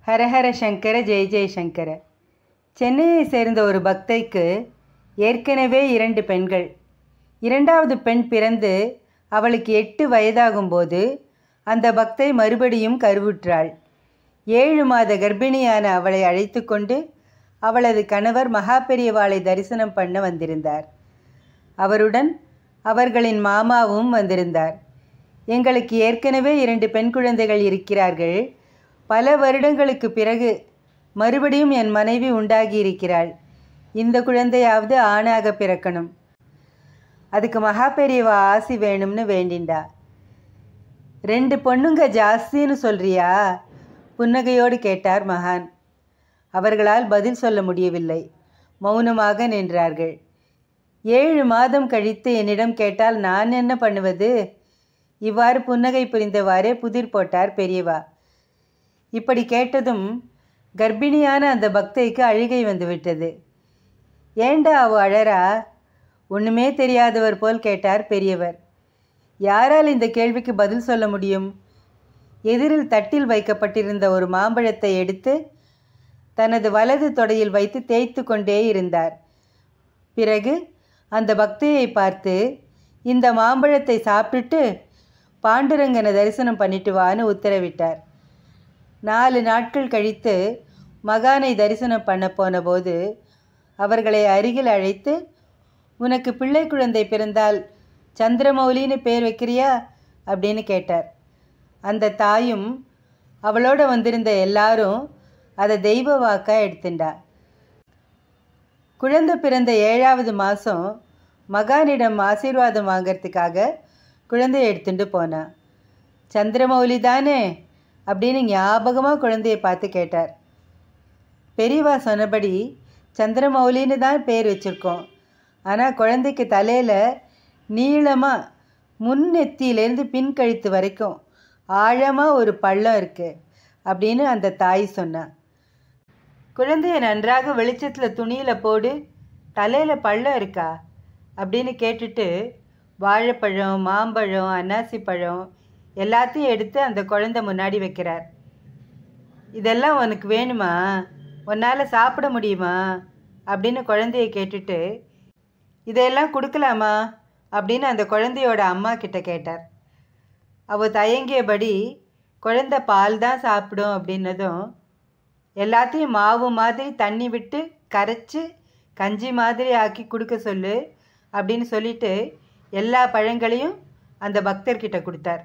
ஹரஹர சங்கர ஜெய ஜெய சங்கர சென்னையை சேர்ந்த ஒரு பக்தைக்கு ஏற்கனவே இரண்டு பெண்கள் இரண்டாவது பெண் பிறந்து அவளுக்கு எட்டு வயதாகும்போது அந்த பக்தை மறுபடியும் கருவுற்றாள் ஏழு மாத கர்ப்பிணியான அவளை அழைத்து கொண்டு அவளது கணவர் மகாபெரியவாளை தரிசனம் பண்ண வந்திருந்தார் அவருடன் அவர்களின் மாமாவும் வந்திருந்தார் எங்களுக்கு ஏற்கனவே இரண்டு பெண் குழந்தைகள் இருக்கிறார்கள் பல வருடங்களுக்கு பிறகு மறுபடியும் என் மனைவி உண்டாகி இருக்கிறாள் இந்த குழந்தையாவது ஆணாக பிறக்கணும் அதுக்கு மகாபெரியவா ஆசி வேணும்னு வேண்டிண்டா ரெண்டு பொண்ணுங்க ஜாஸ்தின்னு சொல்றியா புன்னகையோடு கேட்டார் மகான் அவர்களால் பதில் சொல்ல முடியவில்லை மௌனமாக நின்றார்கள் ஏழு மாதம் கழித்து என்னிடம் கேட்டால் நான் என்ன பண்ணுவது இவ்வாறு புன்னகை புரிந்தவாறே புதிர் போட்டார் பெரியவா இப்படி கேட்டதும் கர்ப்பிணியான அந்த பக்தைக்கு அழுகை வந்துவிட்டது ஏண்டா அவ அழறா ஒன்றுமே தெரியாதவர் போல் கேட்டார் பெரியவர் யாரால் இந்த கேள்விக்கு பதில் சொல்ல முடியும் எதிரில் தட்டில் வைக்கப்பட்டிருந்த ஒரு மாம்பழத்தை எடுத்து தனது வலது தொடையில் வைத்து தேய்த்து கொண்டே இருந்தார் பிறகு அந்த பக்தியை பார்த்து இந்த மாம்பழத்தை சாப்பிட்டுட்டு பாண்டுரங்கனை தரிசனம் பண்ணிட்டு வான்னு உத்தரவிட்டார் நாலு நாட்கள் கழித்து மகானை தரிசனம் பண்ண போனபோது அவர்களை அருகில் அழைத்து உனக்கு பிள்ளை குழந்தை பிறந்தால் சந்திரமௌலின்னு பேர் வைக்கிறியா அப்படின்னு கேட்டார் அந்த தாயும் அவளோட வந்திருந்த எல்லாரும் அதை தெய்வ வாக்காக எடுத்துண்டா குழந்தை பிறந்த ஏழாவது மாதம் மகானிடம் ஆசீர்வாதம் வாங்கிறதுக்காக குழந்தைய எடுத்துட்டு போனான் சந்திரமௌலி தானே அப்படின்னு ஞாபகமாக குழந்தையை பார்த்து கேட்டார் பெரியவா சொன்னபடி சந்திரமௌலின்னு தான் பேர் வச்சுருக்கோம் ஆனால் குழந்தைக்கு தலையில் நீளமாக முன் நெத்தியிலேருந்து பின் கழுத்து வரைக்கும் ஆழமாக ஒரு பள்ளம் இருக்குது அப்படின்னு அந்த தாய் சொன்னான் குழந்தைய நன்றாக வெளிச்சத்தில் துணியில் போடு தலையில் பள்ளம் இருக்கா அப்படின்னு கேட்டுட்டு வாழைப்பழம் மாம்பழம் அன்னாசி பழம் எல்லாத்தையும் எடுத்து அந்த குழந்தை முன்னாடி வைக்கிறார் இதெல்லாம் உனக்கு வேணுமா உன்னால் சாப்பிட முடியுமா அப்படின்னு குழந்தைய கேட்டுட்டு இதையெல்லாம் கொடுக்கலாமா அப்படின்னு அந்த குழந்தையோட அம்மா கிட்ட கேட்டார் அவ தயங்கியபடி குழந்தை பால் தான் சாப்பிடும் அப்படின்னதும் எல்லாத்தையும் மாவு மாதிரி தண்ணி விட்டு கரைச்சி கஞ்சி மாதிரி ஆக்கி கொடுக்க சொல்லு அப்படின்னு சொல்லிட்டு எல்லா பழங்களையும் அந்த பக்தர்கிட்ட கொடுத்தார்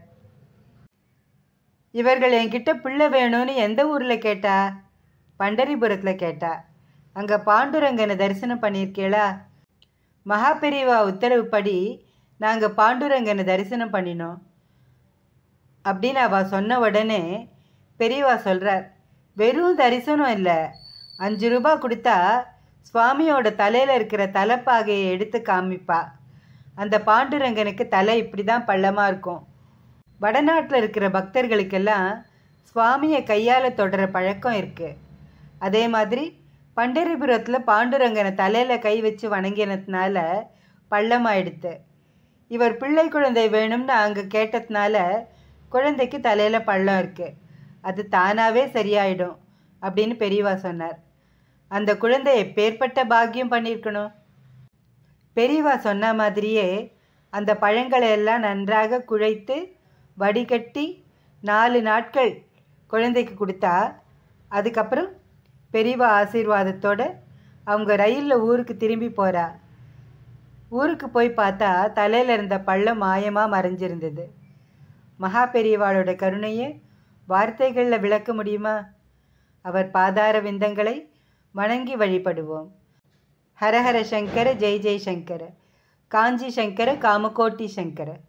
இவர்கள் என்கிட்ட பிள்ளை வேணும்னு எந்த ஊரில் கேட்டா பண்டரிபுரத்தில் கேட்டா அங்கே பாண்டுரங்கனை தரிசனம் பண்ணியிருக்கேளா மகாபெரிவா உத்தரவுப்படி நாங்கள் பாண்டுரங்கனை தரிசனம் பண்ணினோம் அப்படின்னு அவள் சொன்ன உடனே பெரியவா சொல்கிறார் வெறும் தரிசனம் இல்லை அஞ்சு ரூபா கொடுத்தா சுவாமியோட தலையில் இருக்கிற தலைப்பாகையை எடுத்து காமிப்பா அந்த பாண்டுரங்கனுக்கு தலை இப்படி தான் பள்ளமாக இருக்கும் வடநாட்டில் இருக்கிற பக்தர்களுக்கெல்லாம் சுவாமியை கையால் தொடர பழக்கம் இருக்குது அதே மாதிரி பண்டரிபுரத்தில் பாண்டுரங்கனை தலையில் கை வச்சு வணங்கினதுனால பள்ளமாயிடுத்து இவர் பிள்ளை குழந்தை வேணும்னு அங்கே கேட்டதுனால குழந்தைக்கு தலையில் பள்ளம் இருக்குது அது தானாகவே சரியாயிடும் அப்படின்னு பெரியவா சொன்னார் அந்த குழந்தை எப்பேற்பட்ட பாக்கியம் பண்ணியிருக்கணும் பெரியவா சொன்ன மாதிரியே அந்த பழங்களை எல்லாம் நன்றாக குழைத்து வடிகட்டி நாலு நாட்கள் குழந்தைக்கு கொடுத்தா அதுக்கப்புறம் பெரியவா ஆசீர்வாதத்தோடு அவங்க ரயிலில் ஊருக்கு திரும்பி போகிறா ஊருக்கு போய் பார்த்தா தலையில் இருந்த பள்ளம் மாயமாக மறைஞ்சிருந்தது மகா பெரியவாளோட கருணையை வார்த்தைகளில் விளக்க முடியுமா அவர் பாதார விந்தங்களை வணங்கி வழிபடுவோம் ஹரஹர சங்கர ஜெய் ஜெய் சங்கர காஞ்சி சங்கர காமகோட்டி சங்கர